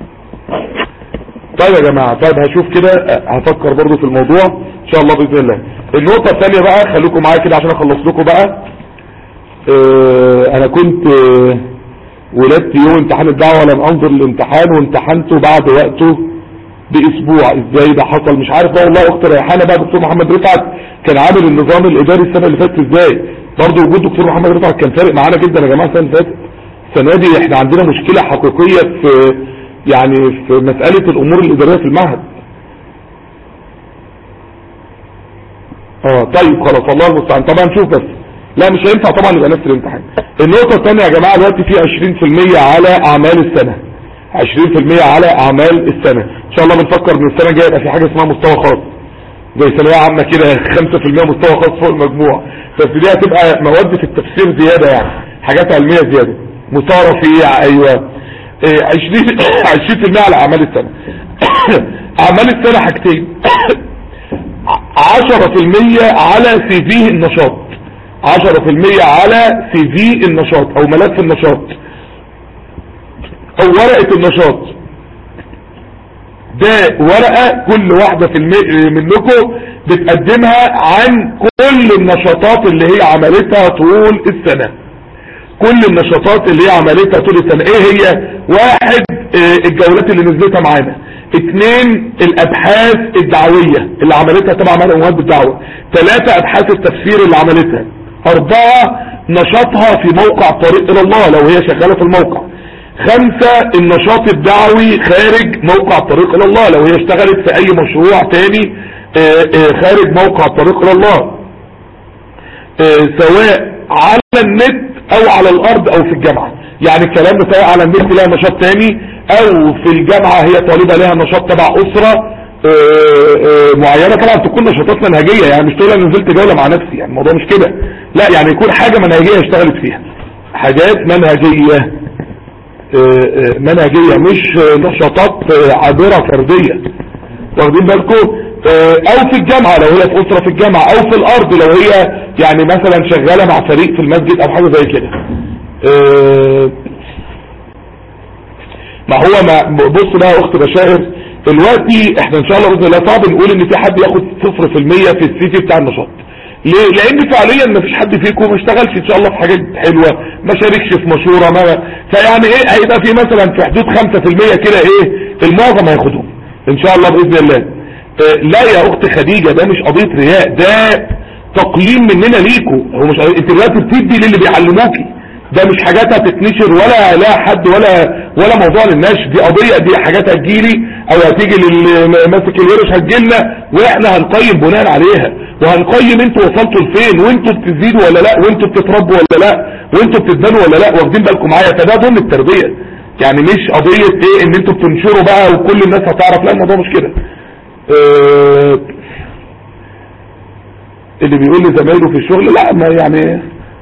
طيب يا جماعة طيب هشوف كده آه، هفكر برضو في الموضوع ان شاء الله بإذن الله النقطة الثانية بقى خليكم معايا كده عشان اخلص لكم بقى آه، انا كنت آه، ولدت يوم امتحان الدعوة لم انظر الامتحان وامتحنته بعد وقته باسبوع ازاي ده حصل مش عارف بقى والله اخت ريحانه بقى دكتور محمد رفعت كان عامل النظام الاداري السنه اللي فاتت ازاي برضه وجود دكتور محمد رفعت كان فارق معانا جدا يا جماعه السنه اللي فاتت السنه دي احنا عندنا مشكله حقيقيه في يعني في مساله الامور الاداريه في المعهد اه طيب خلاص والله المستعان طبعا نشوف بس لا مش هينفع طبعا يبقى نفس الامتحان النقطه الثانيه يا جماعه دلوقتي في 20% على اعمال السنه 20% على اعمال السنة ان شاء الله بنفكر ان السنة الجاية يبقى في حاجة اسمها مستوى خاص زي ثانوية عامة كده 5% مستوى خاص فوق المجموع بس دي هتبقى مواد في التفسير زيادة يعني حاجات علمية زيادة مستوى رفيع ايوه إيه، 20 20% على اعمال السنة اعمال السنة حاجتين 10% على سي في النشاط 10% على سي في النشاط او ملف النشاط او ورقة النشاط ده ورقة كل واحدة في المي... منكم بتقدمها عن كل النشاطات اللي هي عملتها طول السنة كل النشاطات اللي هي عملتها طول السنة ايه هي واحد اه الجولات اللي نزلتها معانا اثنين الابحاث الدعوية اللي عملتها تبع معانا امهات بالدعوة ثلاثة ابحاث التفسير اللي عملتها اربعة نشاطها في موقع طريق الى الله لو هي شغالة في الموقع خمسة النشاط الدعوي خارج موقع طريق الى الله لو هي اشتغلت في اي مشروع تاني اه اه خارج موقع طريق الى الله سواء على النت او على الارض او في الجامعة يعني الكلام ده سواء على النت لها نشاط تاني او في الجامعة هي طالبة لها نشاط تبع اسرة معينة طبعا تكون نشاطات منهجية يعني مش تقول انا نزلت جولة مع نفسي يعني الموضوع مش كده لا يعني يكون حاجة منهجية اشتغلت فيها حاجات منهجية منهجية مش نشاطات عابرة فردية واخدين بالكم او في الجامعة لو هي في اسرة في الجامعة او في الارض لو هي يعني مثلا شغالة مع فريق في المسجد او حاجة زي كده ما هو ما بص بقى يا اخت بشائر دلوقتي احنا ان شاء الله باذن الله صعب نقول ان في حد ياخد صفر في المية في السي في بتاع النشاط ليه لان فعليا ما فيش حد فيكم ما اشتغلش ان شاء الله في حاجات حلوة ما شاركش في مشورة ما فيعني ايه هيبقى في مثلا في حدود 5% كده ايه المعظم هياخدهم ان شاء الله باذن الله لا يا اخت خديجة ده مش قضية رياء ده تقييم مننا ليكوا هو مش انت دلوقتي بتدي للي بيعلموكي ده مش حاجات هتتنشر ولا لا حد ولا ولا موضوع للنشر دي قضية دي حاجات هتجيلي او هتيجي للي ماسك الورش هتجيلنا واحنا هنقيم بناء عليها وهنقيم انتوا وصلتوا لفين وانتوا بتزيدوا ولا لا وانتوا بتتربوا ولا لا وانتوا بتتبنوا ولا لا واخدين بالكم معايا فده ضمن التربية يعني مش قضية ايه ان انتوا بتنشروا بقى وكل الناس هتعرف لا الموضوع مش كده اه اللي بيقول لي زمايله في الشغل لا ما يعني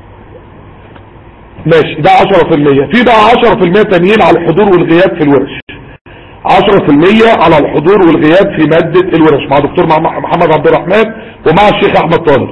ماشي ده 10% في بقى 10% تانيين على الحضور والغياب في الورش 10% على الحضور والغياب في مادة الورش مع دكتور محمد عبد الرحمن ومع الشيخ احمد طالب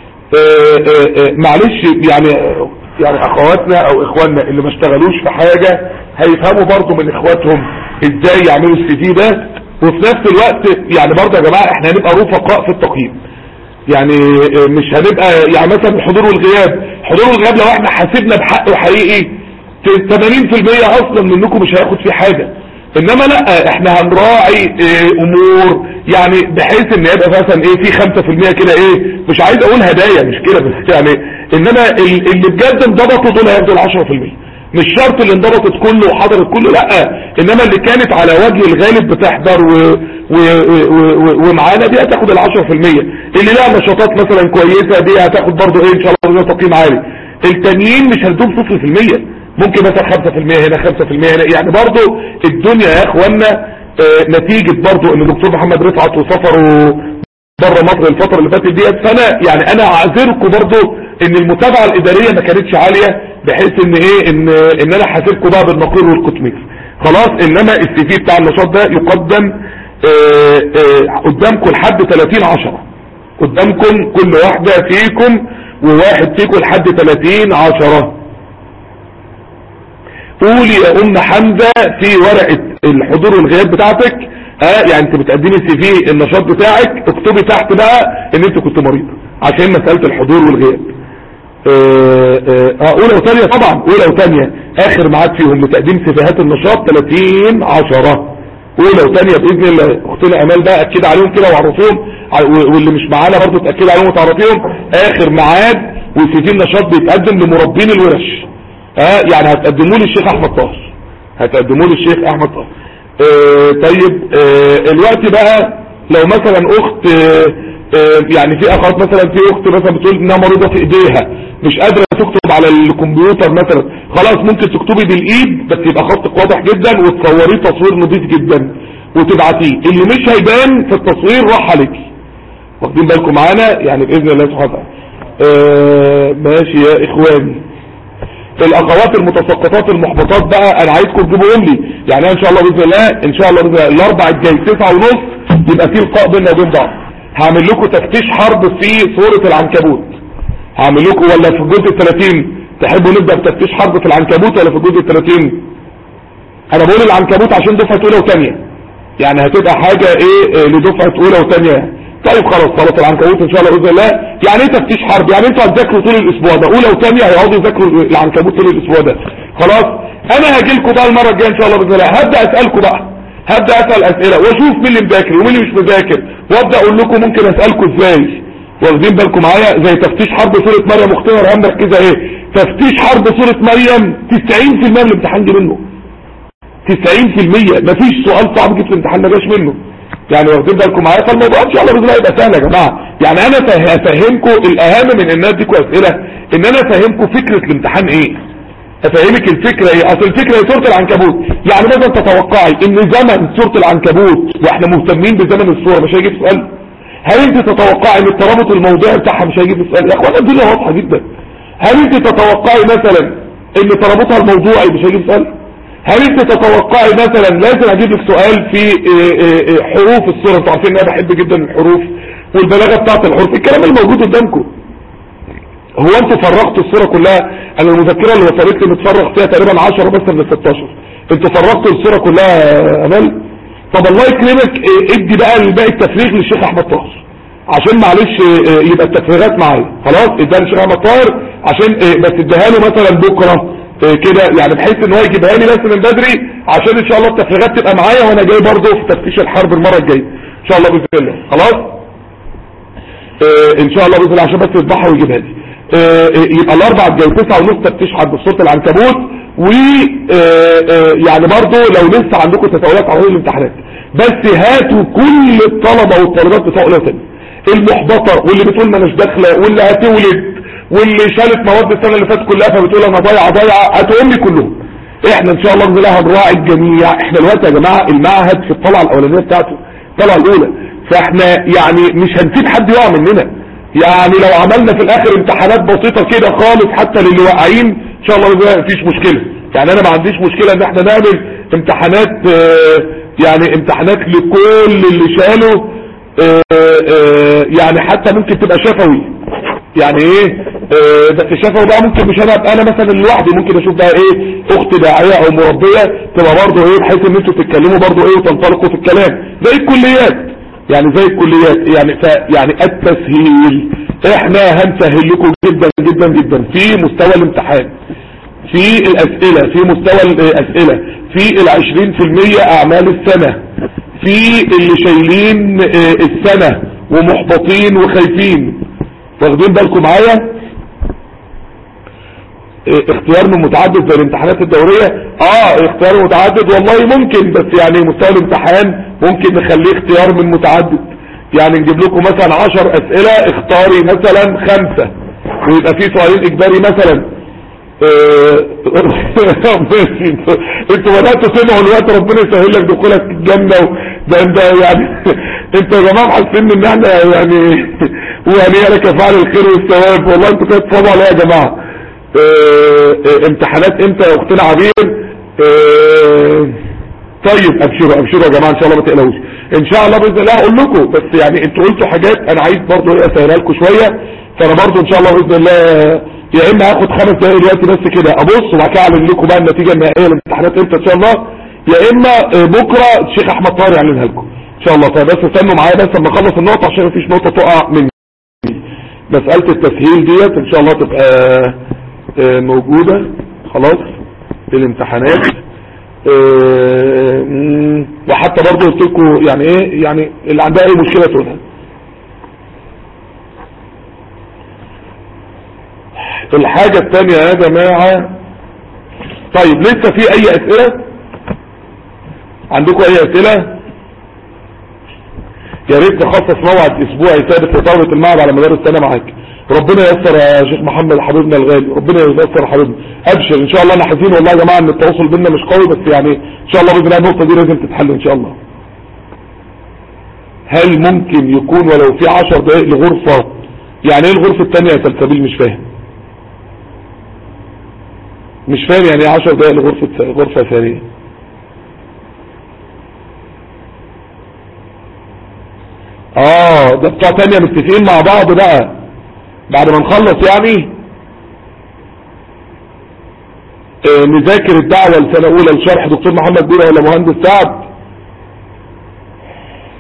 معلش يعني يعني اخواتنا او اخواننا اللي ما اشتغلوش في حاجة هيفهموا برضو من اخواتهم ازاي يعملوا السي في ده وفي نفس الوقت يعني برضو يا جماعة احنا هنبقى رفقاء في التقييم يعني مش هنبقى يعني مثلا الحضور والغياب حضور والغياب لو احنا حاسبنا بحق وحقيقي 80% اصلا منكم مش هياخد فيه حاجة انما لا احنا هنراعي اه امور يعني بحيث ان يبقى مثلا ايه في 5% كده ايه مش عايز اقول هدايا مش كده بس يعني انما اللي بجد انضبطوا دول هياخدوا ال 10% مش شرط اللي انضبطت كله وحضرت كله لا انما اللي كانت على وجه الغالب بتحضر و... و... و... ومعانا دي هتاخد ال 10% اللي لها نشاطات مثلا كويسة دي هتاخد برضو ايه ان شاء الله تقييم عالي التانيين مش هتدوم 0% ممكن مثلا 5% هنا 5% هنا يعني برضو الدنيا يا اخوانا اه نتيجة برضو ان الدكتور محمد رفعت وسفروا بره مصر الفترة اللي فاتت ديت فانا يعني انا اعذركم برضو ان المتابعة الادارية ما كانتش عالية بحيث ان ايه ان ان انا حاسبكم بقى بالنقير والقطمير خلاص انما السي في بتاع النشاط ده يقدم اه اه قدامكم لحد 30 10 قدامكم كل واحدة فيكم وواحد فيكم لحد 30 10 قولي يا ام حمزة في ورقة الحضور والغياب بتاعتك اه يعني انت بتقدمي السي في النشاط بتاعك اكتبي تحت بقى ان انت كنت مريض عشان مسألة الحضور والغياب اه اولى وثانية طبعا اولى وثانية اخر ميعاد فيهم لتقديم سفاهات النشاط 30 10 اولى وثانية باذن الله اختنا امال بقى اكد عليهم كده وعرفيهم واللي مش معانا برضه تاكد عليهم وتعرفيهم اخر ميعاد وسي في النشاط بيتقدم لمربين الورش اه يعني هتقدموه للشيخ احمد طاهر هتقدموه للشيخ احمد طاهر اه طيب اه الوقت بقى لو مثلا اخت اه يعني في اخوات مثلا في اخت مثلا بتقول انها مريضة في ايديها مش قادرة تكتب على الكمبيوتر مثلا خلاص ممكن تكتبي بالايد بس يبقى خطك واضح جدا وتصوريه تصوير نظيف جدا وتبعتيه اللي مش هيبان في التصوير راح عليكي واخدين بالكم معانا يعني باذن الله سبحانه وتعالى آه ماشي يا اخواني الاخوات المتساقطات المحبطات بقى انا عايزكم تجيبوهم لي يعني ان شاء الله باذن الله ان شاء الله باذن الله الاربع الجاي تسعة ونص يبقى في لقاء بيننا وبين بعض هعمل لكم تفتيش حرب في صورة العنكبوت هعمل لكم ولا في الجزء الثلاثين تحبوا نبدأ بتفتيش حرب في العنكبوت ولا في الجزء الثلاثين انا بقول العنكبوت عشان دفعة اولى وثانية يعني هتبقى حاجة ايه لدفعة اولى وثانية طيب خلاص صلاة العنكبوت ان شاء الله باذن الله يعني ايه تفتيش حرب يعني انتوا هتذاكروا طول الاسبوع ده اولى وثانيه هيقعدوا يذاكروا العنكبوت طول الاسبوع ده خلاص انا هاجي لكم بقى المره الجايه ان شاء الله باذن الله هبدا اسالكم بقى هبدا اسال اسئله واشوف مين اللي مذاكر ومين اللي مش مذاكر وابدا اقول لكم ممكن اسالكم ازاي واخدين بالكم معايا زي تفتيش حرب سوره مريم اختنا رهام مركزه ايه تفتيش حرب سوره مريم 90% من الامتحان جه منه 90% مفيش سؤال صعب جه في الامتحان ما جاش منه يعني واخدين بالكم معايا فالموضوع ان شاء الله باذن الله يبقى سهل يا جماعه يعني انا فه- افهمكم الاهم من ان انا اديكم اسئله ان انا افهمكم فكره الامتحان ايه افهمك الفكره ايه اصل الفكره هي سوره العنكبوت يعني مثلا تتوقعي ان زمن سوره العنكبوت واحنا مهتمين بزمن السوره مش هيجي في سؤال هل انت تتوقعي ان الترابط الموضوعي بتاعها مش هيجي في سؤال يا اخوانا الدنيا واضحه جدا هل انت تتوقعي مثلا ان ترابطها الموضوعي مش هيجي في سؤال هل انت تتوقعي مثلا لازم اجيب لك سؤال في اه، اه، اه، حروف السوره انتوا عارفين ان انا بحب جدا الحروف والبلاغه بتاعت الحروف الكلام اللي موجود قدامكم هو انتوا فرغتوا الصورة كلها انا المذكرة اللي وصلت لي متفرغ فيها تقريبا 10 بس من 16 انتوا فرغتوا الصورة كلها يا امال طب الله يكرمك اه، ادي بقى الباقي التفريغ للشيخ احمد طاهر عشان معلش اه، اه، يبقى التفريغات معايا خلاص اديها للشيخ احمد طاهر عشان اه، بس اديها له مثلا بكره اه، كده يعني بحيث ان هو يجيبها لي بس من بدري عشان ان شاء الله التفريغات تبقى معايا وانا جاي برضه في تفتيش الحرب المره الجايه ان شاء الله باذن الله خلاص آه، ان شاء الله باذن الله عشان بس يذبحها ويجيبها لي آه، آه، يبقى الاربع الجاي تسعة ونص تفتيش حرب بصوره العنكبوت و آه، آه، يعني برضه لو لسه عندكم تساؤلات عن الامتحانات بس هاتوا كل الطلبه والطالبات بتوع اولى وثانيه المحبطه واللي بتقول ما اناش داخله واللي هتولد واللي شالت مواد السنه اللي فاتت كلها فبتقول انا ضايعه ضايعه هاتهم لي كلهم احنا ان شاء الله باذن الله هنراعي الجميع احنا دلوقتي يا جماعه المعهد في الطلعه الاولانيه بتاعته الطلعه الاولى فاحنا يعني مش هنسيب حد يقع مننا يعني لو عملنا في الاخر امتحانات بسيطة كده خالص حتى للي واقعين ان شاء الله ما فيش مشكلة يعني انا ما عنديش مشكلة ان احنا نعمل امتحانات آه، يعني امتحانات لكل اللي شالوا آه، آه، يعني حتى ممكن تبقى شفوي يعني ايه آه، بس شفوي بقى ممكن مش انا ابقى انا مثلا لوحدي ممكن اشوف بقى ايه اخت داعية او مربية تبقى برضه ايه بحيث ان انتوا تتكلموا برضه ايه وتنطلقوا في الكلام زي الكليات يعني زي الكليات يعني ف يعني التسهيل احنا هنسهل لكم جدا جدا جدا في مستوى الامتحان في الاسئلة في مستوى الاسئلة في العشرين في المية اعمال السنة في اللي شايلين اه، السنة ومحبطين وخايفين واخدين بالكم معايا اه، اختيار من متعدد زي الامتحانات الدورية اه اختيار متعدد والله ممكن بس يعني مستوى الامتحان ممكن نخليه اختيار من متعدد يعني نجيب لكم مثلا عشر اسئلة اختاري مثلا خمسة ويبقى في سؤالين اجباري مثلا اه، ماشي انتوا انتوا بدأتوا تسمعوا الوقت ربنا يسهل لك دخولك الجنة و- ده انت يعني انتوا يا جماعة حاسين ان احنا يعني وهنيئا لك فعل الخير والثواب والله انتوا كده تصابوا عليا يا جماعة اه، اه، امتحانات امتى يا اختنا عبير اه، طيب ابشروا ابشروا يا جماعه ان شاء الله ما تقلقوش ان شاء الله باذن الله هقول لكم بس يعني انتوا قلتوا حاجات انا عايز برضه ايه اسهلها لكم شويه فانا برضه ان شاء الله باذن الله يا اما هاخد خمس دقايق دلوقتي بس كده ابص وبعد كده اعلن لكم بقى النتيجه النهائيه للامتحانات امتى ان شاء الله يا اما آه، بكره الشيخ احمد طاهر يعلنها لكم ان شاء الله فبس استنوا معايا بس لما اخلص النقطه عشان مفيش نقطه تقع مني مساله التسهيل ديت ان شاء الله تبقى آه، موجوده خلاص في الامتحانات آه، مم، وحتى برضه قلت لكم يعني ايه يعني اللي عندها اي مشكله تقولها الحاجة التانية يا جماعة طيب لسه في اي اسئلة عندكم اي اسئلة يا ريت نخصص موعد اسبوعي ثابت لطلبة المعهد على مدار السنة معاك ربنا ييسر يا شيخ محمد حبيبنا الغالي ربنا ييسر حبيبنا ابشر ان شاء الله انا حزين والله يا جماعة ان التواصل بينا مش قوي بس يعني ان شاء الله باذن الله النقطة دي لازم تتحل ان شاء الله هل ممكن يكون ولو في عشر دقائق لغرفة يعني ايه الغرفة التانية يا سلسبيل مش فاهم مش فاهم يعني ايه 10 دقائق لغرفة غرفة ثانية اه ده بتوع تانية متفقين مع بعض بقى بعد ما نخلص يعني آه نذاكر الدعوة السنة اولى لشرح دكتور محمد بيرة ولا مهندس سعد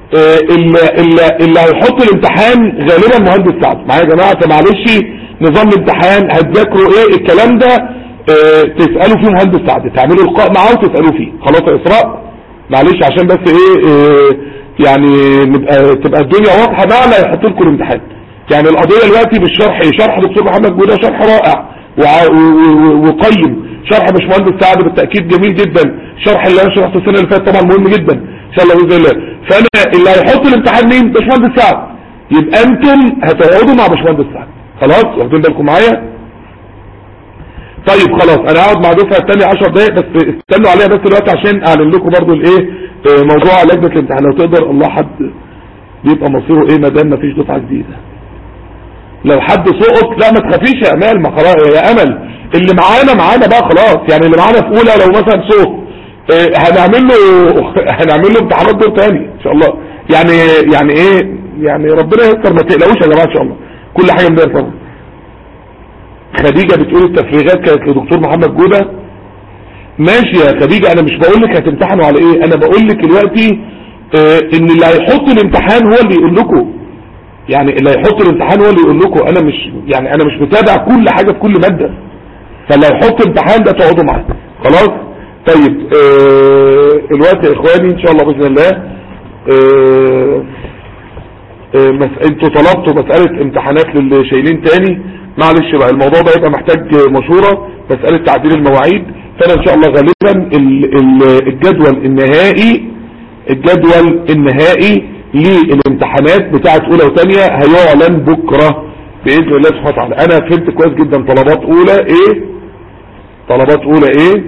آه، اللي, اللي, اللي هيحط الامتحان غالبا مهندس سعد معايا يا جماعه معلش نظام الامتحان هتذاكروا ايه الكلام ده اه تسالوا فيه مهندس سعد تعملوا لقاء معاه وتسالوا فيه خلاص يا اسراء معلش عشان بس ايه اه يعني نبقى تبقى الدنيا واضحه معنا يحط لكم الامتحان يعني القضيه دلوقتي بالشرح شرح دكتور محمد جوده شرح رائع وع- و- و- وقيم شرح باشمهندس سعد بالتاكيد جميل جدا شرح اللي انا شرحته السنه اللي فاتت طبعا مهم جدا ان شاء الله باذن الله فانا اللي هيحط الامتحان مين باشمهندس سعد يبقى انتم هتقعدوا مع باشمهندس سعد خلاص واخدين بالكم معايا طيب خلاص انا هقعد مع دفعه الثانيه 10 دقايق بس استنوا عليها بس دلوقتي عشان اعلن لكم برضو الايه آه، موضوع لجنه الامتحان لو تقدر الله حد بيبقى مصيره ايه ما دام مفيش دفعه جديده لو حد سقط لا ما تخافيش يا امال ما خلاص يا امل اللي معانا معانا بقى خلاص يعني اللي معانا في اولى لو مثلا سقط آه، هنعمل له هنعمل له امتحانات دور تاني ان شاء الله يعني يعني ايه يعني ربنا يستر ما تقلقوش يا جماعه ان شاء الله كل حاجه من طبعا خديجه بتقول التفريغات كانت لدكتور محمد جوده ماشي يا خديجه انا مش بقول لك هتمتحنوا على ايه انا بقول لك دلوقتي آه، ان اللي هيحط الامتحان هو اللي يقول لكم يعني اللي هيحط الامتحان هو اللي يقول لكم انا مش يعني انا مش متابع كل حاجه في كل ماده فاللي هيحط امتحان ده تقعدوا معاه خلاص طيب آه الوقت يا اخواني ان شاء الله باذن الله آه آه مس... انتوا طلبتوا مسألة امتحانات للي شايلين تاني معلش بقى الموضوع ده يبقى محتاج مشورة مسألة تعديل المواعيد فانا ان شاء الله غالبا ال... ال... الجدول النهائي الجدول النهائي للامتحانات بتاعت اولى وثانيه هيعلن بكرة باذن الله سبحانه وتعالى انا فهمت كويس جدا طلبات اولى ايه طلبات اولى ايه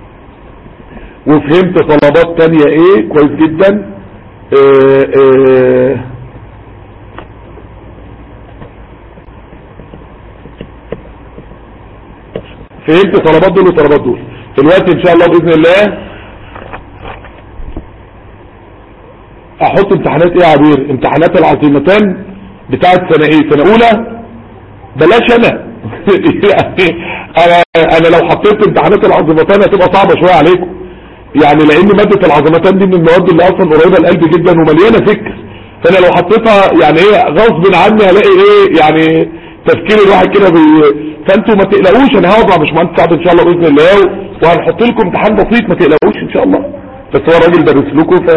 وفهمت طلبات تانية ايه كويس جدا اه اه فهمت طلبات دول وطلبات دول دلوقتي ان شاء الله باذن الله احط امتحانات ايه يا عبير امتحانات العظيمتان بتاعت سنة ايه سنة اولى بلاش انا يعني انا انا لو حطيت امتحانات العظيمتان هتبقى صعبة شوية عليكم يعني لان مادة العظيمتان دي من المواد اللي اصلا قريبة لقلبي جدا ومليانة فكر فانا لو حطيتها يعني ايه غصب عني هلاقي ايه يعني تفكير الواحد كده بي... فانتوا ما تقلقوش انا هقعد مع باشمهندس سعد ان شاء الله باذن الله وهنحط لكم امتحان بسيط ما تقلقوش ان شاء الله بس هو الراجل درس لكم ف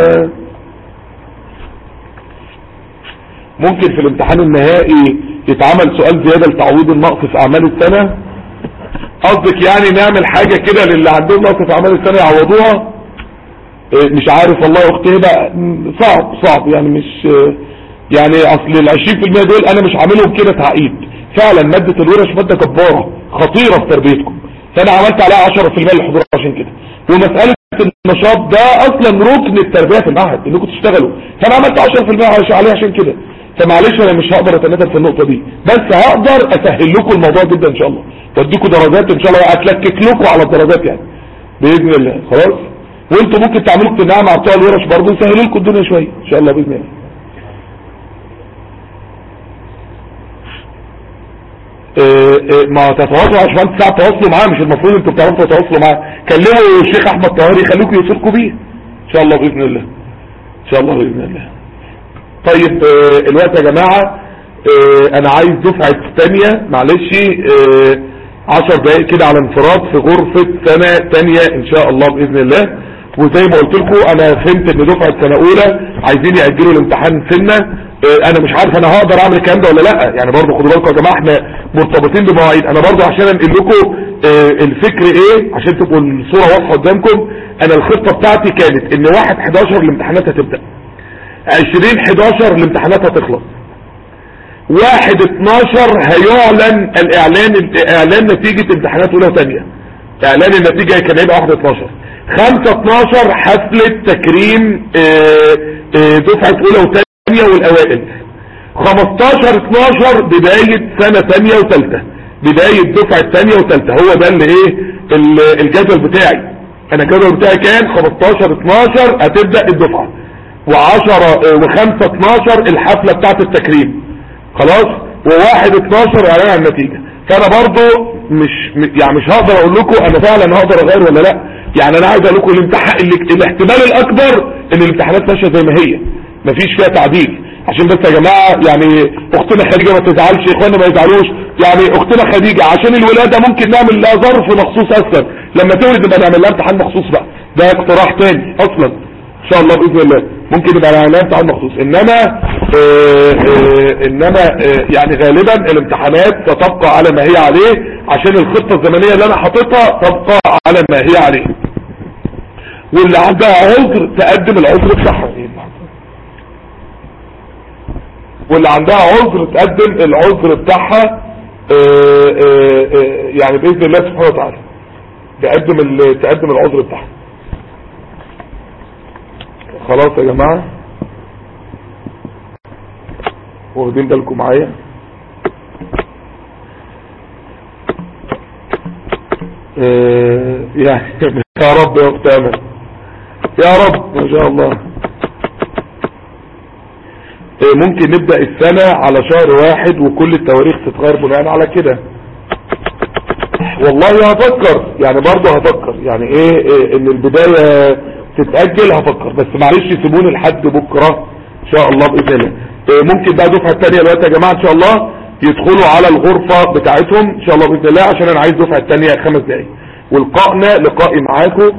ممكن في الامتحان النهائي يتعمل سؤال زيادة لتعويض النقص في اعمال السنة قصدك يعني نعمل حاجة كده للي عندهم نقص في اعمال السنة يعوضوها إيه مش عارف والله يا اختي بقى صعب صعب يعني مش يعني اصل ال 20% دول انا مش عاملهم كده تعقيد فعلا مادة الورش مادة جبارة خطيرة في تربيتكم فانا عملت عليها 10% للحضور عشان كده ومسألة النشاط ده اصلا ركن التربية في المعهد انكم تشتغلوا فانا عملت 10% عليه عشان كده فمعلش انا مش هقدر اتنازل في النقطة دي بس هقدر اسهل لكم الموضوع جدا ان شاء الله واديكم درجات ان شاء الله واتلكك لكم على الدرجات يعني باذن الله خلاص وانتوا ممكن تعملوا اجتماع مع بتوع الورش برضه يسهلوا لكم الدنيا شويه ان شاء الله باذن الله إيه إيه ما تتواصلوا يا باشمهندس ساعه تواصلوا معاه مش المفروض انتوا بتعرفوا تتواصلوا معاه كلموا الشيخ احمد طاهر يخليكم يوصلكم بيه ان شاء الله باذن الله ان شاء الله باذن الله طيب آه الوقت يا جماعه آه انا عايز دفعه ثانيه معلش آه 10 دقائق كده على انفراد في غرفه سنه ثانيه ان شاء الله باذن الله وزي ما قلت لكم انا فهمت ان دفعه سنه اولى عايزين ياجلوا الامتحان سنه انا مش عارف انا هقدر اعمل الكلام ده ولا لا يعني برضه خدوا بالكم يا جماعه احنا مرتبطين بمواعيد انا برضه عشان انقل لكم الفكر ايه عشان تبقوا الصوره واضحه قدامكم انا الخطه بتاعتي كانت ان 1 11 الامتحانات هتبدا 20 11 الامتحانات هتخلص 1 12 هيعلن الاعلان اعلان نتيجه امتحانات اولى وثانيه اعلان النتيجه كان هيبقى 1 12 5 12 حفله تكريم دفعه اولى وثانيه الثانية والاوائل 15 12 بداية سنة ثانية وثالثة بداية دفعة ثانية وثالثة هو ده اللي ايه الجدول بتاعي انا الجدول بتاعي كان 15 12 هتبدأ الدفعة و10 و5 12 الحفلة بتاعت التكريم خلاص و1 12 اعلان عن النتيجة فانا برضو مش يعني مش هقدر اقول لكم انا فعلا هقدر اغير ولا لا يعني انا عايز اقول لكم الامتحان الاحتمال الاكبر ان الامتحانات ماشيه زي ما هي مفيش فيها تعديل عشان بس يا جماعة يعني اختنا خديجة ما تزعلش اخوانا ما يزعلوش يعني اختنا خديجة عشان الولادة ممكن نعمل لها ظرف مخصوص اصلا لما تولد نبقى نعمل لها امتحان مخصوص بقى ده اقتراح تاني اصلا ان شاء الله باذن الله ممكن نبقى نعمل لها امتحان مخصوص انما اه اه انما اه يعني غالبا الامتحانات ستبقى على ما هي عليه عشان الخطة الزمنية اللي انا حاططها تبقى على ما هي عليه واللي عندها عذر تقدم العذر بتاعها واللي عندها عذر تقدم العذر بتاعها اه اه اه يعني بإذن الله سبحانه وتعالى تقدم تقدم العذر بتاعها خلاص يا جماعة واخدين بالكم معايا يعني يا رب يا اخت امل يا رب ما شاء الله ممكن نبدأ السنة على شهر واحد وكل التواريخ تتغير بناء على كده والله هفكر يعني برضه هفكر يعني ايه, إيه ان البداية تتأجل هفكر بس معلش سيبوني لحد بكرة ان شاء الله بإذن الله إيه ممكن بقى دفعة تانية دلوقتي يا جماعة ان شاء الله يدخلوا على الغرفة بتاعتهم ان شاء الله بإذن الله عشان انا عايز دفعة تانية خمس دقايق ولقائنا لقائي معاكم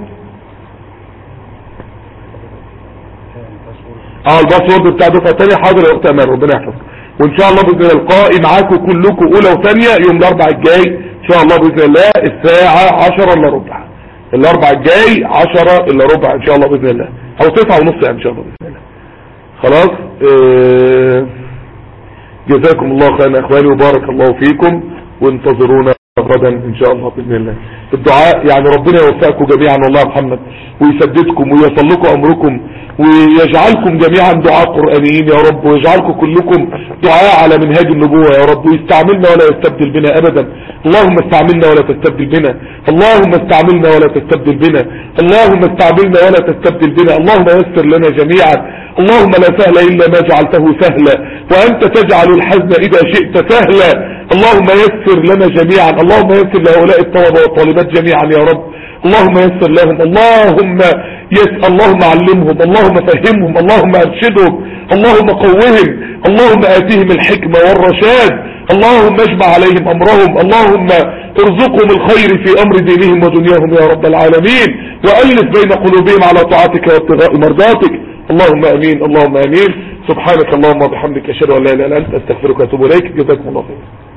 اه الباسورد بتاع دفعه ثانيه حاضر يا اخت امان ربنا يحفظك وان شاء الله باذن الله القائي معاكم كلكم اولى وثانيه يوم الاربعاء الجاي ان شاء الله باذن الله الساعه 10 الا ربع الاربعاء الجاي 10 الا ربع ان شاء الله باذن الله او 9 ونص يعني ان شاء الله باذن الله خلاص اه جزاكم الله خيرا اخواني وبارك الله فيكم وانتظرونا غدا ان شاء الله باذن الله الدعاء يعني ربنا يوفقكم جميعا والله يا محمد ويسددكم ويصل لكم امركم ويجعلكم جميعا دعاء قرآنيين يا رب ويجعلكم كلكم دعاء على منهاج النبوة يا رب ويستعملنا ولا يستبدل بنا ابدا اللهم استعملنا ولا تستبدل بنا اللهم استعملنا ولا تستبدل بنا اللهم استعملنا ولا تستبدل بنا اللهم يسر لنا جميعا اللهم لا سهل الا ما جعلته سهلا وانت تجعل الحزن اذا شئت سهلا اللهم يسر لنا جميعا اللهم يسر لهؤلاء الطلبة والطالبات جميعا يا رب اللهم يسر لهم اللهم يس اللهم علمهم اللهم فهمهم اللهم ارشدهم اللهم قوهم اللهم آتهم الحكمة والرشاد اللهم اجمع عليهم امرهم اللهم ارزقهم الخير في امر دينهم ودنياهم يا رب العالمين والف بين قلوبهم على طاعتك وابتغاء مرضاتك اللهم امين اللهم امين سبحانك اللهم وبحمدك اشهد ان لا اله الا انت استغفرك واتوب اليك جزاكم الله خير